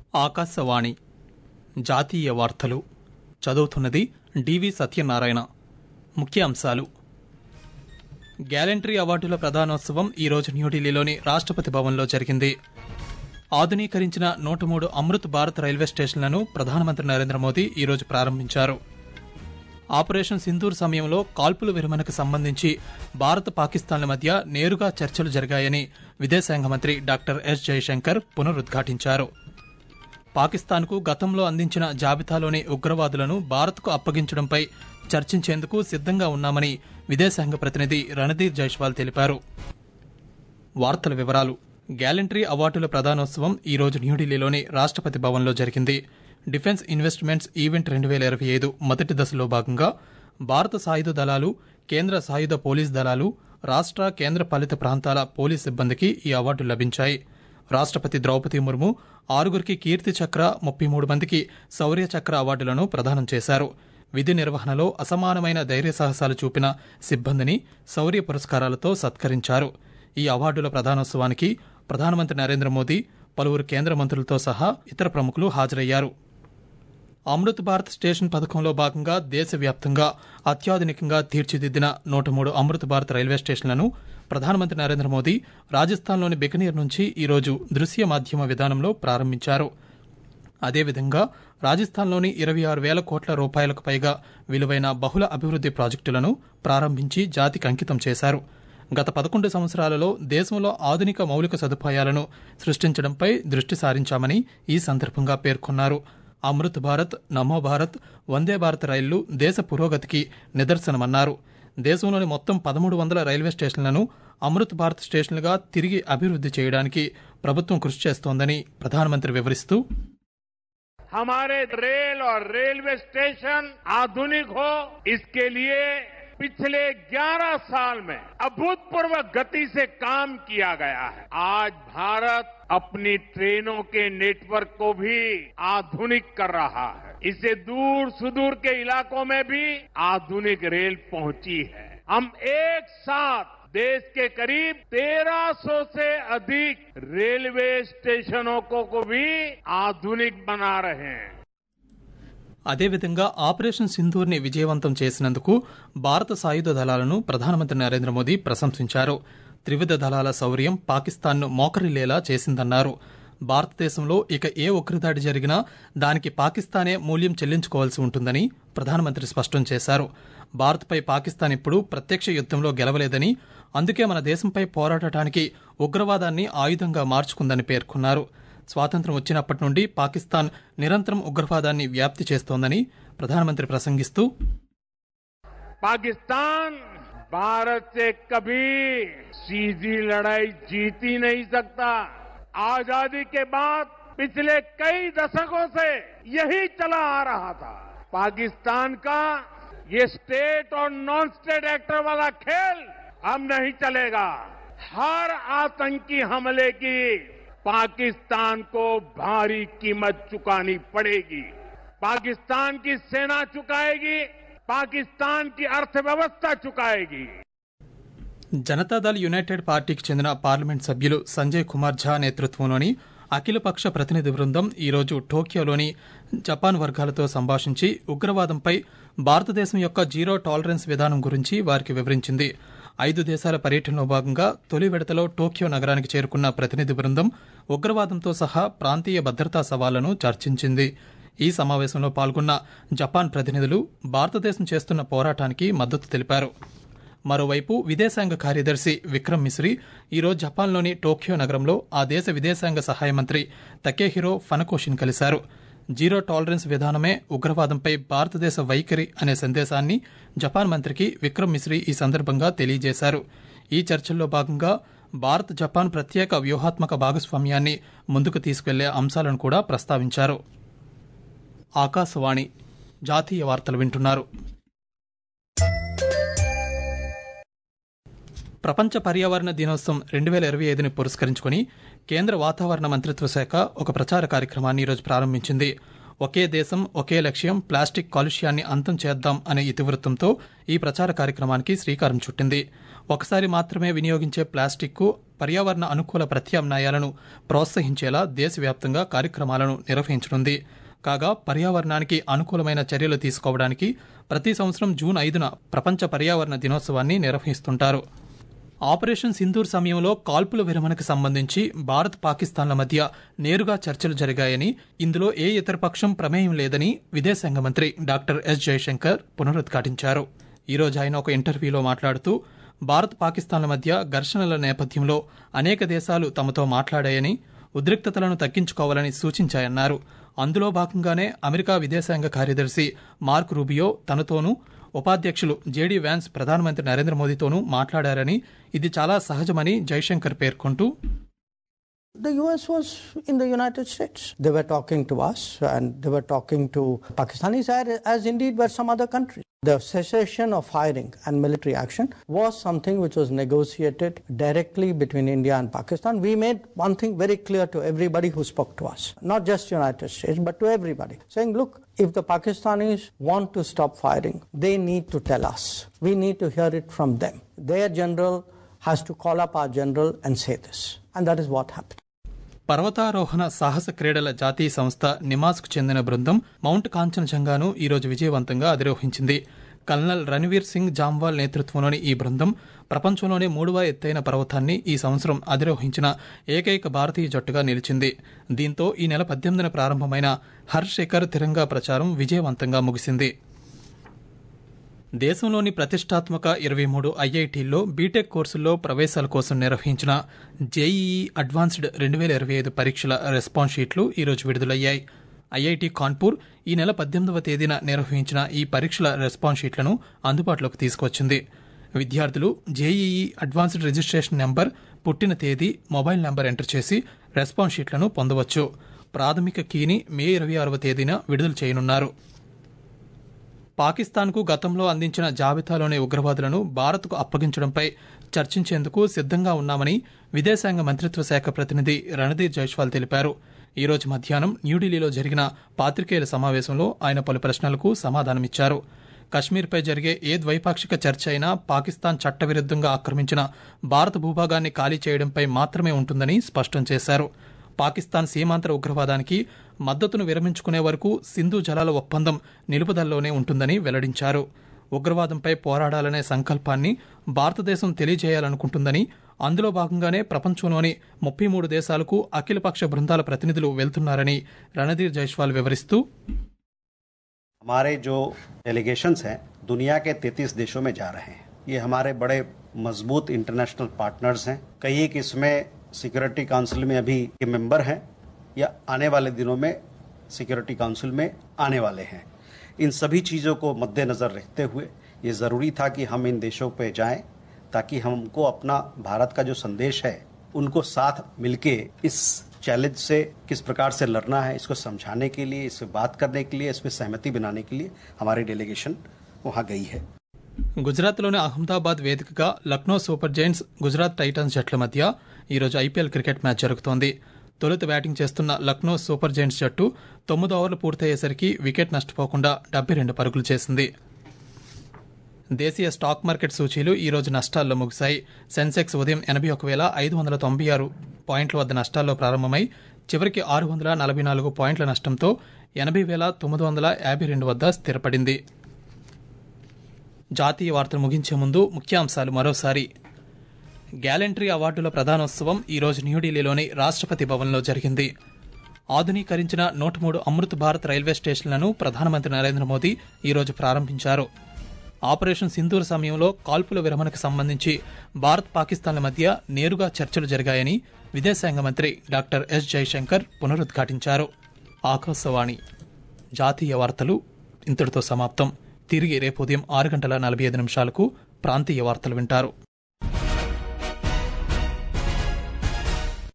ఆకాశవాణి జాతీయ వార్తలు చదువుతున్నది డివి సత్యనారాయణ ముఖ్య అంశాలు గ్యాలంటరీ అవార్డుల ప్రధానోత్సవం ఈరోజు న్యూఢిల్లీలోని రాష్ట్రపతి భవన్లో జరిగింది ఆధునీకరించిన నూట మూడు అమృత్ భారత్ రైల్వే స్టేషన్లను ప్రధానమంత్రి నరేంద్ర మోదీ ఈరోజు ప్రారంభించారు ఆపరేషన్ సింధూర్ సమయంలో కాల్పుల విరమణకు సంబంధించి భారత్ పాకిస్తాన్ల మధ్య నేరుగా చర్చలు జరిగాయని విదేశాంగ మంత్రి డాక్టర్ ఎస్ జయశంకర్ పునరుద్ఘాటించారు పాకిస్తాన్కు గతంలో అందించిన జాబితాలోని ఉగ్రవాదులను భారత్కు అప్పగించడంపై చర్చించేందుకు సిద్ధంగా ఉన్నామని విదేశాంగ ప్రతినిధి రణధీర్ జైష్వాల్ తెలిపారు వార్తల వివరాలు గ్యాలంటరీ అవార్డుల ప్రధానోత్సవం ఈ రోజు న్యూఢిల్లీలోని రాష్ట్రపతి భవన్లో జరిగింది డిఫెన్స్ ఇన్వెస్ట్మెంట్స్ ఈవెంట్ రెండు వేల ఇరవై ఐదు మొదటి దశలో భాగంగా భారత సాయుధ దళాలు కేంద్ర సాయుధ పోలీస్ దళాలు రాష్ట్ర కేంద్ర పాలిత ప్రాంతాల పోలీస్ సిబ్బందికి ఈ అవార్డు లభించాయి రాష్ట్రపతి ద్రౌపది ముర్ము ఆరుగురికి కీర్తి చక్ర ముప్పై మూడు మందికి శౌర్య చక్ర అవార్డులను ప్రదానం చేశారు విధి నిర్వహణలో అసమానమైన ధైర్య సాహసాలు చూపిన సిబ్బందిని శౌర్య పురస్కారాలతో సత్కరించారు ఈ అవార్డుల ప్రధానోత్సవానికి ప్రధానమంత్రి నరేంద్ర మోదీ పలువురు కేంద్ర మంత్రులతో సహా ఇతర ప్రముఖులు హాజరయ్యారు అమృత్ భారత్ స్టేషన్ పథకంలో భాగంగా దేశవ్యాప్తంగా అత్యాధునికంగా తీర్చిదిద్దిన నూట మూడు అమృత్ భారత్ రైల్వే స్టేషన్లను ప్రధానమంత్రి నరేంద్ర మోదీ రాజస్థాన్లోని బికనీర్ నుంచి ఈరోజు దృశ్య మాధ్యమ విధానంలో ప్రారంభించారు అదేవిధంగా రాజస్థాన్లోని ఇరవై ఆరు వేల కోట్ల రూపాయలకు పైగా విలువైన బహుళ అభివృద్ది ప్రాజెక్టులను ప్రారంభించి జాతికి అంకితం చేశారు గత పదకొండు సంవత్సరాలలో దేశంలో ఆధునిక మౌలిక సదుపాయాలను సృష్టించడంపై దృష్టి సారించామని ఈ సందర్భంగా పేర్కొన్నారు అమృత్ భారత్ నమో భారత్ వందే భారత్ రైళ్లు దేశ పురోగతికి నిదర్శనమన్నారు దేశంలోని మొత్తం పదమూడు వందల రైల్వే స్టేషన్లను అమృత్ భారత్ స్టేషన్లుగా తిరిగి అభివృద్ది చేయడానికి ప్రభుత్వం కృషి చేస్తోందని ప్రధానమంత్రి వివరిస్తూ हमारे रेल और रेलवे स्टेशन आधुनिक हो इसके लिए पिछले 11 साल में अभूतपूर्व गति से काम किया गया है आज भारत अपनी ट्रेनों के नेटवर्क को भी आधुनिक कर रहा है इससे दूर सुदूर के इलाकों में भी आधुनिक रेल पहुंची है हम एक साथ देश के करीब 1300 से अधिक रेलवे स्टेशनों को, को भी आधुनिक बना रहे हैं అదేవిధంగా ఆపరేషన్ సింధూర్ని విజయవంతం చేసినందుకు భారత సాయుధ దళాలను ప్రధానమంత్రి నరేంద్ర మోదీ ప్రశంసించారు త్రివిధ దళాల శౌర్యం పాకిస్తాన్ను మోకరిల్లేలా చేసిందన్నారు భారతదేశంలో ఇక ఏ ఉగ్రదాడి జరిగినా దానికి పాకిస్తానే మూల్యం చెల్లించుకోవాల్సి ఉంటుందని ప్రధానమంత్రి స్పష్టం చేశారు భారత్పై పాకిస్తాన్ ఇప్పుడు ప్రత్యక్ష యుద్దంలో గెలవలేదని అందుకే మన దేశంపై పోరాడటానికి ఉగ్రవాదాన్ని ఆయుధంగా మార్చుకుందని పేర్కొన్నారు స్వాతంత్ర్యం వచ్చినప్పటి నుండి పాకిస్తాన్ నిరంతరం ఉగ్రవాదాన్ని వ్యాప్తి చేస్తోందని ప్రధానమంత్రి ప్రసంగిస్తూ पाकिस्तान भारत से कभी सीधी लड़ाई जीत ही नहीं सकता आजादी के बाद पिछले कई दशकों से यही चला आ रहा था पाकिस्तान का ये स्टेट और नॉन स्टेट एक्टर वाला खेल अब नहीं चलेगा हर आतंकी हमले की पाकिस्तान को भारी कीमत चुकानी पड़ेगी पाकिस्तान की सेना चुकाएगी पाकिस्तान की अर्थव्यवस्था चुकाएगी జనతాదళ్ యునైటెడ్ పార్టీకి చెందిన పార్లమెంట్ సభ్యులు సంజయ్ కుమార్ ఝా నేతృత్వంలోని అఖిలపక్ష ప్రతినిధి బృందం ఈరోజు టోక్యోలోని జపాన్ వర్గాలతో సంభాషించి ఉగ్రవాదంపై భారతదేశం యొక్క జీరో టాలరెన్స్ విధానం గురించి వారికి వివరించింది ఐదు దేశాల పర్యటనలో భాగంగా తొలి విడతలో టోక్యో నగరానికి చేరుకున్న ప్రతినిధి బృందం ఉగ్రవాదంతో సహా ప్రాంతీయ భద్రతా సవాళ్లను చర్చించింది ఈ సమావేశంలో పాల్గొన్న జపాన్ ప్రతినిధులు భారతదేశం చేస్తున్న పోరాటానికి మద్దతు తెలిపారు మరోవైపు విదేశాంగ కార్యదర్శి విక్రమ్ మిశ్రీ ఈరోజు జపాన్లోని టోక్యో నగరంలో ఆ దేశ విదేశాంగ సహాయ మంత్రి తకేహిరో ఫనకోషిన్ కలిశారు జీరో టాలరెన్స్ విధానమే ఉగ్రవాదంపై భారతదేశ వైఖరి అనే సందేశాన్ని జపాన్ మంత్రికి విక్రమ్ మిశ్రీ ఈ సందర్భంగా తెలియజేశారు ఈ చర్చల్లో భాగంగా భారత్ జపాన్ ప్రత్యేక వ్యూహాత్మక భాగస్వామ్యాన్ని ముందుకు తీసుకెళ్లే అంశాలను కూడా ప్రస్తావించారు ఆకాశవాణి జాతీయ వార్తలు వింటున్నారు ప్రపంచ పర్యావరణ దినోత్సవం రెండు వేల ఇరవై ఐదుని పురస్కరించుకుని కేంద్ర వాతావరణ మంత్రిత్వ శాఖ ఒక ప్రచార కార్యక్రమాన్ని ఈరోజు ప్రారంభించింది ఒకే దేశం ఒకే లక్ష్యం ప్లాస్టిక్ కాలుష్యాన్ని అంతం చేద్దాం అనే ఇతివృత్తంతో ఈ ప్రచార కార్యక్రమానికి శ్రీకారం చుట్టింది ఒకసారి మాత్రమే వినియోగించే ప్లాస్టిక్కు పర్యావరణ అనుకూల ప్రత్యామ్నాయాలను ప్రోత్సహించేలా దేశవ్యాప్తంగా కార్యక్రమాలను నిర్వహించనుంది కాగా పర్యావరణానికి అనుకూలమైన చర్యలు తీసుకోవడానికి ప్రతి సంవత్సరం జూన్ ఐదున ప్రపంచ పర్యావరణ దినోత్సవాన్ని నిర్వహిస్తుంటారు ఆపరేషన్ సింధూర్ సమయంలో కాల్పుల విరమణకు సంబంధించి భారత్ పాకిస్తాన్ల మధ్య నేరుగా చర్చలు జరిగాయని ఇందులో ఏ ఇతర పక్షం ప్రమేయం లేదని విదేశాంగ మంత్రి డాక్టర్ ఎస్ జయశంకర్ పునరుద్ఘాటించారు ఈరోజు ఆయన ఒక ఇంటర్వ్యూలో మాట్లాడుతూ భారత్ పాకిస్తాన్ల మధ్య ఘర్షణల నేపథ్యంలో అనేక దేశాలు తమతో మాట్లాడాయని ఉద్రిక్తతలను తగ్గించుకోవాలని సూచించాయన్నారు అందులో భాగంగానే అమెరికా విదేశాంగ కార్యదర్శి మార్క్ రూబియో తనతోనూ ఉపాధ్యక్షులు జేడీ వ్యాన్స్ ప్రధానమంత్రి నరేంద్ర మోదీతోనూ మాట్లాడారని ఇది చాలా సహజమని జైశంకర్ పేర్కొంటూ The US was in the United States. They were talking to us and they were talking to Pakistanis as, as indeed were some other countries. The cessation of firing and military action was something which was negotiated directly between India and Pakistan. We made one thing very clear to everybody who spoke to us, not just United States, but to everybody, saying, look, if the Pakistanis want to stop firing, they need to tell us. We need to hear it from them. Their general has to call up our general and say this. And that is what happened. పర్వతారోహణ సాహస క్రీడల జాతీయ సంస్థ నిమాస్కు చెందిన బృందం mount కాంచనజంగాను ఈరోజు విజయవంతంగా అధిరోహించింది కల్నల్ రణవీర్ సింగ్ జామ్వాల్ నేతృత్వంలోని ఈ బృందం ప్రపంచంలోనే మూడవ ఎత్తైన పర్వతాన్ని ఈ సంవత్సరం అధిరోహించిన ఏకైక భారతీయ జట్టుగా నిలిచింది దీంతో ఈ నెల పద్దెనిమిదిన ప్రారంభమైన హర్ శిఖర్ తిరంగా ప్రచారం విజయవంతంగా ముగిసింది దేశంలోని ప్రతిష్టాత్మక ఇరవై మూడు ఐఐటీల్లో బీటెక్ కోర్సుల్లో ప్రవేశాల కోసం నిర్వహించిన జేఈఈ అడ్వాన్స్డ్ రెండు వేల ఇరవై ఐదు పరీక్షల రెస్పాన్స్ షీట్లు ఈరోజు విడుదలయ్యాయి ఐఐటి కాన్పూర్ ఈ నెల పద్దెనిమిదవ తేదీన నిర్వహించిన ఈ పరీక్షల రెస్పాన్స్ షీట్లను అందుబాటులోకి తీసుకొచ్చింది విద్యార్థులు జేఈఈ అడ్వాన్స్డ్ రిజిస్ట్రేషన్ నెంబర్ పుట్టిన తేదీ మొబైల్ నెంబర్ ఎంటర్ చేసి రెస్పాన్స్ షీట్లను పొందవచ్చు ప్రాథమిక కీని మే ఇరవై ఆరవ తేదీన విడుదల చేయనున్నారు పాకిస్తాన్కు గతంలో అందించిన జాబితాలోని ఉగ్రవాదులను భారత్కు అప్పగించడంపై చర్చించేందుకు సిద్ధంగా ఉన్నామని విదేశాంగ మంత్రిత్వ శాఖ ప్రతినిధి రణధీర్ జైష్వాల్ తెలిపారు ఈ రోజు మధ్యాహ్నం న్యూఢిల్లీలో జరిగిన పాత్రికేయుల సమావేశంలో ఆయన పలు ప్రశ్నలకు సమాధానమిచ్చారు కశ్మీర్పై జరిగే ఏ ద్వైపాక్షిక చర్చ అయినా పాకిస్తాన్ చట్టవిరుద్ధంగా ఆక్రమించిన భారత భూభాగాన్ని ఖాళీ చేయడంపై మాత్రమే ఉంటుందని స్పష్టం చేశారు పాకిస్తాన్ సీమాంతర ఉగ్రవాదానికి మద్దతును విరమించుకునే వరకు సింధు జలాల ఒప్పందం నిలుపుదలలోనే ఉంటుందని వెల్లడించారు ఉగ్రవాదంపై పోరాడాలనే సంకల్పాన్ని భారతదేశం తెలియజేయాలనుకుంటుందని అందులో భాగంగానే ప్రపంచంలోని ముప్పై మూడు దేశాలకు అఖిలపక్ష బృందాల ప్రతినిధులు వెళ్తున్నారని రణధీర్ జైష్వాల్ వివరిస్తూ हमारे जो डेलीगेशंस हैं दुनिया के 33 देशों में जा रहे हैं ये हमारे बड़े मजबूत इंटरनेशनल पार्टनर्स हैं कई एक इसमें सिक्योरिटी काउंसिल में अभी के मेंबर हैं या आने वाले दिनों में सिक्योरिटी काउंसिल में आने वाले हैं इन सभी चीज़ों को मद्देनज़र रखते हुए ये ज़रूरी था कि हम इन देशों पे जाएं ताकि हमको अपना भारत का जो संदेश है उनको साथ मिलके इस चैलेंज से किस प्रकार से लड़ना है इसको समझाने के लिए इस पे बात करने के लिए इस पे सहमति बनाने के लिए हमारी डेलीगेशन वहाँ गई है గుజరాత్లోని అహ్మదాబాద్ వేదికగా Lucknow super giants Gujarat titans జట్ల మధ్య ఈరోజు ఐపీఎల్ క్రికెట్ మ్యాచ్ జరుగుతోంది తొలుత బ్యాటింగ్ చేస్తున్న లక్నో సూపర్ జైంట్స్ జట్టు తొమ్మిది ఓవర్లు పూర్తయ్యేసరికి వికెట్ నష్టపోకుండా డెబ్బై రెండు పరుగులు చేసింది దేశీయ స్టాక్ మార్కెట్ సూచీలు ఈ రోజు నష్టాల్లో ముగిశాయి సెన్సెక్స్ ఉదయం ఎనభై ఒక వేల ఐదు వందల తొంభై ఆరు పాయింట్ల వద్ద నష్టాల్లో ప్రారంభమై చివరికి ఆరు వందల నలభై నాలుగు పాయింట్ల నష్టంతో ఎనభై వేల తొమ్మిది వందల యాభై రెండు వద్ద స్థిరపడింది జాతీయ వార్తలు ముగించే ముందు ముఖ్యాంశాలు మరోసారి గ్యాలంటరీ అవార్డుల ప్రధానోత్సవం ఈరోజు న్యూఢిల్లీలోని రాష్ట్రపతి భవన్లో జరిగింది ఆధునీకరించిన నూట మూడు అమృత్ భారత్ రైల్వే స్టేషన్లను ప్రధానమంత్రి నరేంద్ర మోదీ ఈరోజు ప్రారంభించారు ఆపరేషన్ సింధూర్ సమయంలో కాల్పుల విరమణకు సంబంధించి భారత్ పాకిస్తాన్ల మధ్య నేరుగా చర్చలు జరిగాయని విదేశాంగ మంత్రి డాక్టర్ ఎస్ జైశంకర్ పునరుద్ఘాటించారు ఆకాశవాణి జాతీయ వార్తలు ఇంతటితో సమాప్తం తిరిగి రేపు ఉదయం ఆరు గంటల నలభై ఐదు నిమిషాలకు ప్రాంతీయ వార్తలు వింటారు